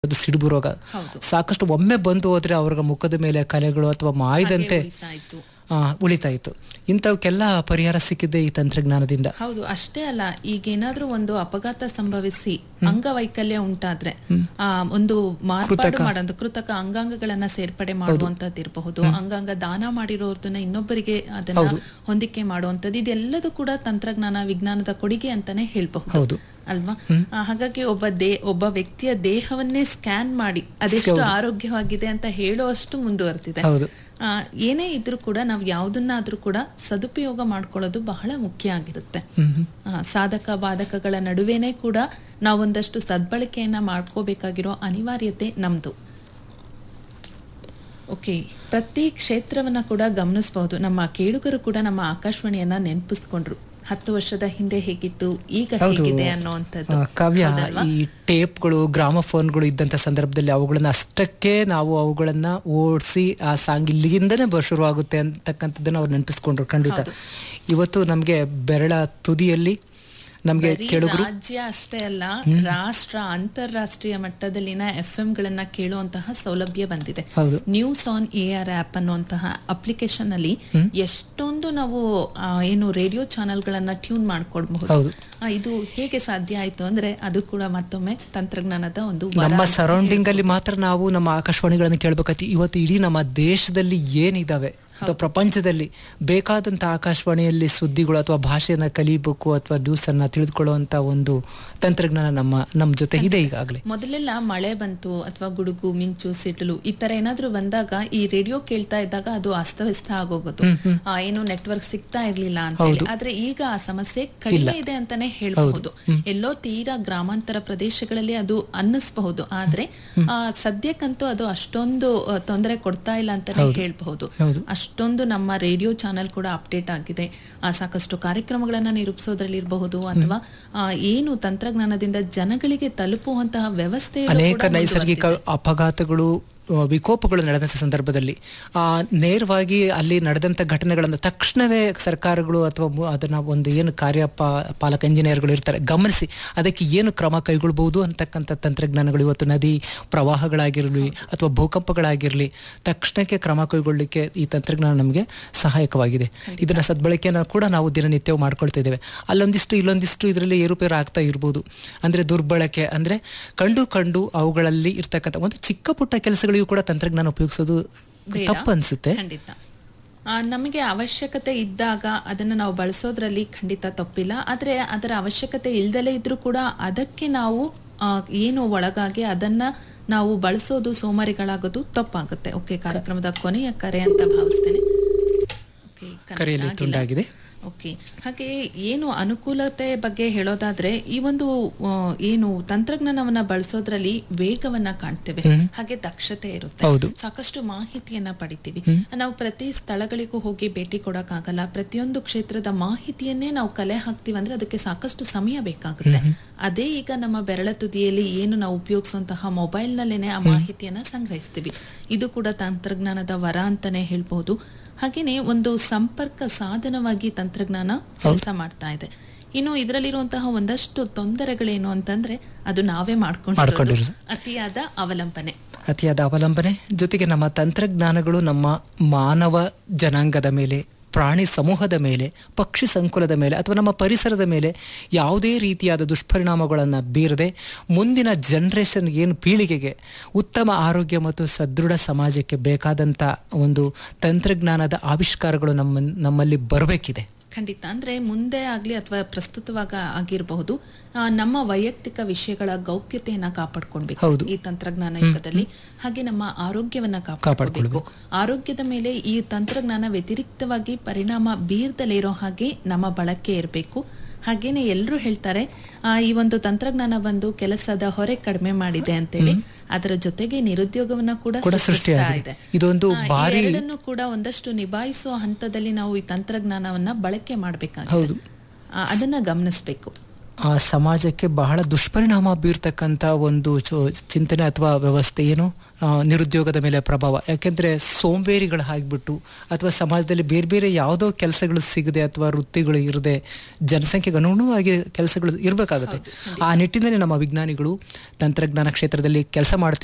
ಅದು ಸಿಡುಬು ರೋಗ ಹೌದು. ಸಾಕಷ್ಟು ಒಮ್ಮೆ ಬಂದು ಹೋದ್ರೆ ಅವ್ರ ಮುಖದ ಮೇಲೆ ಕಲೆಗಳು ಅಥವಾ ಮಾಯದಂತೆ ಹಾಗೆ ಉಳಿತಾ ಇತ್ತು. ಆ, ಉಳಿತಾ ಇತ್ತು ಇಂಥವಕ್ಕೆಲ್ಲ ಪರಿಹಾರ ಸಿಕ್ಕಿದೆ ಈ ತಂತ್ರಜ್ಞಾನದಿಂದ ಹೌದು ಅಷ್ಟೇ ಅಲ್ಲ ಈಗ ಏನಾದ್ರೂ ಒಂದು ಅಪಘಾತ ಸಂಭವಿಸಿ ಅಂಗವೈಕಲ್ಯ ಉಂಟಾದ್ರೆ ಆ ಒಂದು ಮಾರ್ಪಾಡು ಮಾಡೋದು ಕೃತಕ ಅಂಗಾಂಗಗಳನ್ನ ಸೇರ್ಪಡೆ ಮಾಡುವಂತದ್ದು ಇರಬಹುದು ಅಂಗಾಂಗ ದಾನ ಮಾಡಿರೋದನ್ನ ಇನ್ನೊಬ್ಬರಿಗೆ ಅದನ್ನ ಹೊಂದಿಕೆ ಮಾಡುವಂತದ್ದು ಇದೆಲ್ಲದೂ ಕೂಡ ತಂತ್ರಜ್ಞಾನ ವಿಜ್ಞಾನದ ಕೊಡುಗೆ ಅಂತಾನೆ ಹೇಳ್ಬಹುದು ಹೌದು ಅಲ್ವಾ ಆ, ಹಾಗಾಗಿ ಒಬ್ಬ ದೇ ಒಬ್ಬ ವ್ಯಕ್ತಿಯ ದೇಹವನ್ನೇ ಸ್ಕ್ಯಾನ್ ಮಾಡಿ ಅದೆಷ್ಟು ಆರೋಗ್ಯವಾಗಿದೆ ಅಂತ ಹೇಳುವಷ್ಟು ಮುಂದುವರೆದಿದೆ ಹೌದು ಆ, ಏನೇ ಇದ್ರೂ ಕೂಡ ನಾವು ಯಾವುದನ್ನಾದ್ರೂ ಕೂಡ ಸದುಪಯೋಗ ಮಾಡ್ಕೊಳ್ಳೋದು ಬಹಳ ಮುಖ್ಯ ಆಗಿರುತ್ತೆ ಆ, ಸಾಧಕ ಬಾಧಕಗಳ ನಡುವೆನೇ ಕೂಡ ನಾವೊಂದಷ್ಟು ಸದ್ಬಳಕೆಯನ್ನ ಮಾಡ್ಕೋಬೇಕಾಗಿರೋ ಅನಿವಾರ್ಯತೆ ನಮ್ದು ಓಕೆ ಪ್ರತಿ ಕ್ಷೇತ್ರವನ್ನ ಕೂಡ ಗಮನಿಸಬಹುದು ನಮ್ಮ ಕೇಳುಗರು ಕೂಡ ನಮ್ಮ ಆಕಾಶವಾಣಿಯನ್ನ ನೆನಪಿಸ್ಕೊಂಡ್ರು ಹತ್ತು ವರ್ಷದ ಹಿಂದೆ ಹೇಗಿತ್ತು ಈಗ ಹೇಗಿದೆ ಅನ್ನೋಂಥದ್ದು ಆ, ಕಾವ್ಯ ಹೌದಲ್ವಾ? ಈ ಟೇಪ್ಗಳು ಗ್ರಾಮಫೋನ್ಗಳು ಇದ್ದಂಥ ಸಂದರ್ಭದಲ್ಲಿ ಅವುಗಳನ್ನ ಅಷ್ಟಕ್ಕೆ ನಾವು ಅವುಗಳನ್ನ ಓಡಿಸಿ ಆ ಸಾಂಗ್ ಇಲ್ಲಿಂದನೇ ಬ ಶುರುವಾಗುತ್ತೆ ಅಂತಕ್ಕಂಥದ್ದನ್ನ ಅವ್ರು ನೆನಪಿಸ್ಕೊಂಡ್ರು ಖಂಡಿತ ಇವತ್ತು ನಮಗೆ ಬೆರಳ ತುದಿಯಲ್ಲಿ ನಮಗೆ ಬರೀ ಕೆಳಗರು ರಾಜ್ಯ ಅಷ್ಟೇ ಅಲ್ಲ ರಾಷ್ಟ್ರ ಅಂತಾರಾಷ್ಟ್ರೀಯ ಮಟ್ಟದಲ್ಲಿನ ಎಫ್ ಎಂ ಗಳನ್ನ ಕೇಳುವಂತಹ ಸೌಲಭ್ಯ ಬಂದಿದೆ ಹೌದು news on A R app ಅನ್ನುವಂತಹ ಅಪ್ಲಿಕೇಶನ್ ಅಲ್ಲಿ ಎಷ್ಟೊಂದು ನಾವು ಆ, ಏನು ರೇಡಿಯೋ ಚಾನೆಲ್ ಗಳನ್ನ ಟ್ಯೂನ್ ಮಾಡ್ಕೊಡ್ಬಹುದು ಹೌದು ಆ, ಇದು ಹೇಗೆ ಸಾಧ್ಯ ಆಯ್ತು ಅಂದ್ರೆ ಅದು ಕೂಡ ಮತ್ತೊಮ್ಮೆ ತಂತ್ರಜ್ಞಾನದ ಒಂದು ವರ ನಮ್ಮ ಅಂತ ಸರೌಂಡಿಂಗ್ ಅಲ್ಲಿ ಮಾತ್ರ ನಾವು ನಮ್ಮ ಆಕಾಶವಾಣಿಗಳನ್ನು ಕೇಳಬೇಕಾಯ್ತು ಇವತ್ತು ಇಡೀ ನಮ್ಮ ದೇಶದಲ್ಲಿ ಏನಿದಾವೆ ಅಥವಾ ಪ್ರಪಂಚದಲ್ಲಿ ಬೇಕಾದಂತ ಆಕಾಶವಾಣಿಯಲ್ಲಿ ಸುದ್ದಿಗಳು ಅಥವಾ ಭಾಷೆಯನ್ನ ಕಲಿಬೇಕು ಅಥವಾ ನ್ಯೂಸ್ ಅನ್ನ ತಿಳಿದುಕೊಳ್ಳುವಂತ ಒಂದು ತಂತ್ರಜ್ಞಾನ ನಮ್ಮ ನಮ್ಮ ಜೊತೆ ಇದೆ ಈಗಾಗಲೇ ಮೊದಲೆಲ್ಲ ಮಳೆ ಬಂತು ಅಥವಾ ಗುಡುಗು ಮಿಂಚು ಸಿಡಿಲು ಈ ತರ ಏನಾದ್ರೂ ಬಂದಾಗ ಈ ರೇಡಿಯೋ ಕೇಳ್ತಾ ಇದ್ದಾಗ ಅದು ಅಸ್ತವ್ಯಸ್ತ ಆಗೋಗೋದು ಆ, ಏನು ನೆಟ್ವರ್ಕ್ ಸಿಗ್ತಾ ಇರ್ಲಿಲ್ಲ ಅಂತ ಹೇಳಿ ಆದ್ರೆ ಈಗ ಆ ಸಮಸ್ಯೆ ಕಡಿಮೆ ಇದೆ ಅಂತಾನೆ ಹೇಳ್ಬಹುದು ಎಲ್ಲೋ ತೀರಾ ಗ್ರಾಮಾಂತರ ಪ್ರದೇಶಗಳಲ್ಲಿ ಅದು ಅನ್ನಿಸಬಹುದು ಆದ್ರೆ ಆ, ಸದ್ಯಕ್ಕಂತೂ ಅದು ಅಷ್ಟೊಂದು ಆ, ತೊಂದರೆ ಕೊಡ್ತಾ ಇಲ್ಲ ಅಂತಾನೆ ಹೇಳ್ಬಹುದು ಹೌದು. ಅಷ್ಟೊಂದು ನಮ್ಮ ರೇಡಿಯೋ ಚಾನೆಲ್ ಕೂಡ ಅಪ್ಡೇಟ್ ಆಗಿದೆ ಆ, ಸಾಕಷ್ಟು ಕಾರ್ಯಕ್ರಮಗಳನ್ನ ನಿರೂಪಿಸೋದ್ರಲ್ಲಿ ಇರಬಹುದು ಅಥವಾ ಆ, ಏನು ತಂತ್ರಜ್ಞಾನದಿಂದ ಜನಗಳಿಗೆ ತಲುಪುವಂತಹ ವ್ಯವಸ್ಥೆ ಅನೇಕ ನೈಸರ್ಗಿಕ ಅಪಘಾತಗಳು ಆ, ವಿಕೋಪಗಳು ನಡೆದಂಥ ಸಂದರ್ಭದಲ್ಲಿ ಆ, ನೇರವಾಗಿ ಅಲ್ಲಿ ನಡೆದಂಥ ಘಟನೆಗಳನ್ನು ತಕ್ಷಣವೇ ಸರ್ಕಾರಗಳು ಅಥವಾ ಮು- ಅದನ್ನ ಒಂದು ಏನು ಕಾರ್ಯ ಪಾ- ಪಾಲಕ ಇಂಜಿನಿಯರ್ಗಳು ಇರ್ತಾರೆ ಗಮನಿಸಿ ಅದಕ್ಕೆ ಏನು ಕ್ರಮ ಕೈಗೊಳ್ಬಹುದು ಅಂತಕ್ಕಂಥ ತಂತ್ರಜ್ಞಾನಗಳು ಇವತ್ತು ನದಿ ಪ್ರವಾಹಗಳಾಗಿರಲಿ ಅಥವಾ ಭೂಕಂಪಗಳಾಗಿರಲಿ ತಕ್ಷಣಕ್ಕೆ ಕ್ರಮ ಕೈಗೊಳ್ಳಲಿಕ್ಕೆ ಈ ತಂತ್ರಜ್ಞಾನ ನಮಗೆ ಸಹಾಯಕವಾಗಿದೆ ಇದನ್ನ ಸದ್ಬಳಕೆಯನ್ನು ಕೂಡ ನಾವು ದಿನನಿತ್ಯ ಮಾಡ್ಕೊಳ್ತಾ ಇದ್ದೇವೆ ಅಲ್ಲೊಂದಿಷ್ಟು ಇಲ್ಲೊಂದಿಷ್ಟು ಇದರಲ್ಲಿ ಏರುಪೇರು ಆಗ್ತಾ ಇರ್ಬೋದು ಅಂದ್ರೆ ದುರ್ಬಳಕೆ ಅಂದ್ರೆ ಕಂಡು ಕಂಡು ಅವುಗಳಲ್ಲಿ ಇರ್ತಕ್ಕಂಥ ಒಂದು ಚಿಕ್ಕ ಪುಟ್ಟ ಕೆಲಸಗಳಿಗೂ ಕೂಡ ತಂತ್ರಜ್ಞಾನ ಉಪಯೋಗಿಸೋದು ಬೇಡ. ತಪ್ಪು ಅನ್ಸುತ್ತೆ ಖಂಡಿತ ಆ, ನಮಗೆ ಅವಶ್ಯಕತೆ ಇದ್ದಾಗ ಅದನ್ನ ನಾವು ಬಳಸೋದ್ರಲ್ಲಿ ಖಂಡಿತ ತಪ್ಪಿಲ್ಲ ಆದ್ರೆ ಅದರ ಅವಶ್ಯಕತೆ ಇಲ್ದಲೇ ಇದ್ರೂ ಕೂಡ ಅದಕ್ಕೆ ನಾವು ಆ, ಏನು ಒಳಗಾಗಿ ಅದನ್ನ ನಾವು ಬಳಸೋದು ಸೋಮಾರಿಗಳಾಗೋದು ತಪ್ಪಾಗುತ್ತೆ ಓಕೆ ಕಾರ್ಯಕ್ರಮದ ಕೊನೆಯ ಕರೆ ಅಂತ ಭಾವಿಸ್ತೇನೆ Okay, connect ಕರೆಯಲ್ಲಿ ಆಗಿಲ್ಲ. ತುಂಡಾಗಿದೆ ಓಕೆ ಹಾಗೆ ಏನು ಅನುಕೂಲತೆ ಬಗ್ಗೆ ಹೇಳೋದಾದ್ರೆ ಈ ಒಂದು ಆ, ಏನು ತಂತ್ರಜ್ಞಾನವನ್ನ ಬಳಸೋದ್ರಲ್ಲಿ ವೇಗವನ್ನ ಕಾಣ್ತೇವೆ ಹಾಗೆ ದಕ್ಷತೆ ಇರುತ್ತೆ ಹೌದು. ಸಾಕಷ್ಟು ಮಾಹಿತಿಯನ್ನ ಪಡಿತೀವಿ ನಾವು ಪ್ರತಿ ಸ್ಥಳಗಳಿಗೂ ಹೋಗಿ ಭೇಟಿ ಕೊಡಕ್ಕಾಗಲ್ಲ ಪ್ರತಿಯೊಂದು ಕ್ಷೇತ್ರದ ಮಾಹಿತಿಯನ್ನೇ ನಾವು ಕಲೆ ಹಾಕ್ತಿವಿ ಅಂದ್ರೆ ಅದಕ್ಕೆ ಸಾಕಷ್ಟು ಸಮಯ ಬೇಕಾಗುತ್ತೆ ಅದೇ ಈಗ ನಮ್ಮ ಬೆರಳ ತುದಿಯಲ್ಲಿ ಏನು ನಾವು ಉಪಯೋಗಿಸುವಂತಹ ಮೊಬೈಲ್ ನಲ್ಲೇನೆ ಆ ಮಾಹಿತಿಯನ್ನ ಸಂಗ್ರಹಿಸ್ತೀವಿ ಇದು ಕೂಡ ತಂತ್ರಜ್ಞಾನದ ವರ ಅಂತಾನೆ ಹೇಳ್ಬಹುದು ಹಾಗೇನೆ ಒಂದು ಸಂಪರ್ಕ ಸಾಧನವಾಗಿ ತಂತ್ರಜ್ಞಾನ ಕೆಲಸ ಮಾಡ್ತಾ ಇದೆ ಇನ್ನು ಇದರಲ್ಲಿರುವಂತಹ ಒಂದಷ್ಟು ತೊಂದರೆಗಳೇನು ಅಂತಂದ್ರೆ ಅದು ನಾವೇ ಮಾಡ್ಕೊಂಡಿರೋದು ಮಾಡ್ಕೊಂಡಿರೋದು. ಅತಿಯಾದ ಅವಲಂಬನೆ ಅತಿಯಾದ ಅವಲಂಬನೆ ಜೊತೆಗೆ ನಮ್ಮ ತಂತ್ರಜ್ಞಾನಗಳು ನಮ್ಮ ಮಾನವ ಜನಾಂಗದ ಮೇಲೆ ಪ್ರಾಣಿ ಸಮೂಹದ ಮೇಲೆ ಪಕ್ಷಿ ಸಂಕುಲದ ಮೇಲೆ ಅಥವಾ ನಮ್ಮ ಪರಿಸರದ ಮೇಲೆ ಯಾವುದೇ ರೀತಿಯಾದ ದುಷ್ಪರಿಣಾಮಗಳನ್ನು ಬೀರದೆ ಮುಂದಿನ ಜನ್ರೇಷನ್ ಏನು ಪೀಳಿಗೆಗೆ ಉತ್ತಮ ಆರೋಗ್ಯ ಮತ್ತು ಸದೃಢ ಸಮಾಜಕ್ಕೆ ಬೇಕಾದಂಥ ಒಂದು ತಂತ್ರಜ್ಞಾನದ ಆವಿಷ್ಕಾರಗಳು ನಮ್ಮ ನಮ್ಮಲ್ಲಿ ಬರಬೇಕಿದೆ ಖಂಡಿತ ಅಂದ್ರೆ ಮುಂದೆ ಆಗ್ಲಿ ಅಥವಾ ಪ್ರಸ್ತುತವಾಗ ಆಗಿರಬಹುದು ಆ, ನಮ್ಮ ವೈಯಕ್ತಿಕ ವಿಷಯಗಳ ಗೌಪ್ಯತೆಯನ್ನ ಕಾಪಾಡ್ಕೊಳ್ಬೇಕು ಹೌದು. ಈ ತಂತ್ರಜ್ಞಾನ ಯುಗದಲ್ಲಿ ಹಾಗೆ ನಮ್ಮ ಆರೋಗ್ಯವನ್ನ ಕಾಪಾಡ್ಕೊಳ್ಬೇಕು ಆರೋಗ್ಯದ ಮೇಲೆ ಈ ತಂತ್ರಜ್ಞಾನ ವ್ಯತಿರಿಕ್ತವಾಗಿ ಪರಿಣಾಮ ಬೀರ್ದಲೇ ಇರೋ ಹಾಗೆ ನಮ್ಮ ಬಳಕೆ ಇರಬೇಕು ಹಾಗೇನೆ ಎಲ್ಲರೂ ಹೇಳ್ತಾರೆ ಆ, ಈ ಒಂದು ತಂತ್ರಜ್ಞಾನ ಬಂದು ಕೆಲಸದ ಹೊರೆ ಕಡಿಮೆ ಮಾಡಿದೆ ಅಂತೇಳಿ ಅದರ ಜೊತೆಗೆ ನಿರುದ್ಯೋಗವನ್ನ ಕೂಡ ಕೂಡ ಸೃಷ್ಟಿಸ್ತಾ ಸೃಷ್ಟಿಯಾಗಿದೆ. ಇದೆ ಇದೊಂದು ಆ, ಈ ಭಾರಿ ಎರಡನ್ನು ಕೂಡ ಒಂದಷ್ಟು ನಿಭಾಯಿಸುವ ಹಂತದಲ್ಲಿ ನಾವು ಈ ತಂತ್ರಜ್ಞಾನವನ್ನ ಬಳಕೆ ಮಾಡಬೇಕಾಗಿದೆ ಹೌದು. ಅದನ್ನ ಗಮನಿಸಬೇಕು ಆ ಸಮಾಜಕ್ಕೆ ಬಹಳ ದುಷ್ಪರಿಣಾಮ ಬೀರ್ತಕ್ಕಂಥ ಒಂದು ಚೊ- ಚಿಂತನೆ ಅಥವಾ ವ್ಯವಸ್ಥೆ ಏನು ಆ, ನಿರುದ್ಯೋಗದ ಮೇಲೆ ಪ್ರಭಾವ ಯಾಕೆಂದ್ರೆ ಸೋಂಬೇರಿಗಳು ಆಗಿಬಿಟ್ಟು ಅಥವಾ ಸಮಾಜದಲ್ಲಿ ಬೇರೆ ಬೇರೆ ಯಾವುದೋ ಕೆಲಸಗಳು ಸಿಗದೆ ಅಥವಾ ವೃತ್ತಿಗಳು ಇರದೆ ಜನಸಂಖ್ಯೆಗೆ ಅನುಗುಣವಾಗಿ ಕೆಲಸಗಳು ಇರಬೇಕಾಗುತ್ತೆ ಆ ನಿಟ್ಟಿನಲ್ಲಿ ನಮ್ಮ ವಿಜ್ಞಾನಿಗಳು ತಂತ್ರಜ್ಞಾನ ಕ್ಷೇತ್ರದಲ್ಲಿ ಕೆಲಸ ಮಾಡ್ತಿರೋ